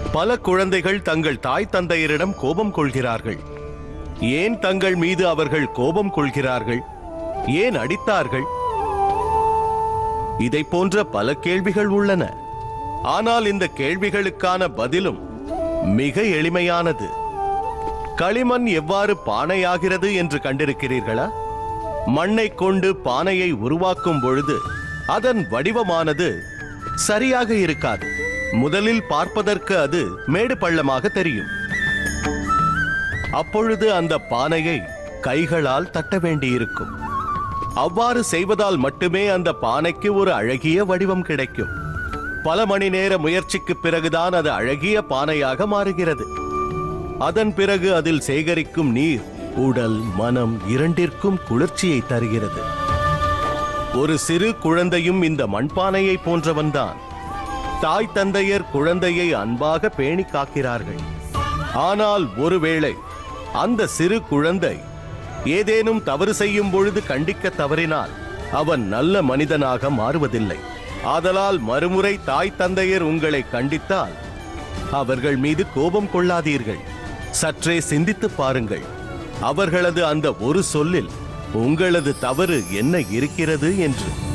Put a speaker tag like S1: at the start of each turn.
S1: பல குழந்தைகள் தங்கள் தாய் தந்தையரிடம் கோபம் கொள்கிறார்கள் ஏன் தங்கள் மீது அவர்கள் கோபம் கொள்கிறார்கள் ஏன் அடித்தார்கள் இதை போன்ற பல கேள்விகள் உள்ளன ஆனால் இந்த கேள்விகளுக்கான பதிலும் மிக எளிமையானது களிமண் எவ்வாறு பானையாகிறது என்று கண்டிருக்கிறீர்களா மண்ணை கொண்டு பானையை உருவாக்கும் பொழுது அதன் வடிவமானது சரியாக இருக்காது முதலில் பார்ப்பதற்கு அது மேடு பள்ளமாக தெரியும் அப்பொழுது அந்த பானையை கைகளால் தட்ட வேண்டியிருக்கும் அவ்வாறு செய்வதால் மட்டுமே அந்த பானைக்கு ஒரு அழகிய வடிவம் கிடைக்கும் பல மணி நேர முயற்சிக்கு பிறகுதான் அது அழகிய பானையாக மாறுகிறது அதன் பிறகு அதில் சேகரிக்கும் நீர் உடல் மனம் இரண்டிற்கும் குளிர்ச்சியை தருகிறது ஒரு சிறு குழந்தையும் இந்த மண்பானையை போன்றவன்தான் தாய் தந்தையர் குழந்தையை அன்பாக பேணி காக்கிறார்கள் ஆனால் ஒருவேளை அந்த சிறு குழந்தை ஏதேனும் தவறு செய்யும் பொழுது கண்டிக்க தவறினால் அவன் நல்ல மனிதனாக மாறுவதில்லை ஆதலால் மறுமுறை தாய் தந்தையர் உங்களை கண்டித்தால் அவர்கள் மீது கோபம் கொள்ளாதீர்கள் சற்றே சிந்தித்துப் பாருங்கள் அவர்களது அந்த ஒரு சொல்லில் உங்களது தவறு என்ன இருக்கிறது என்று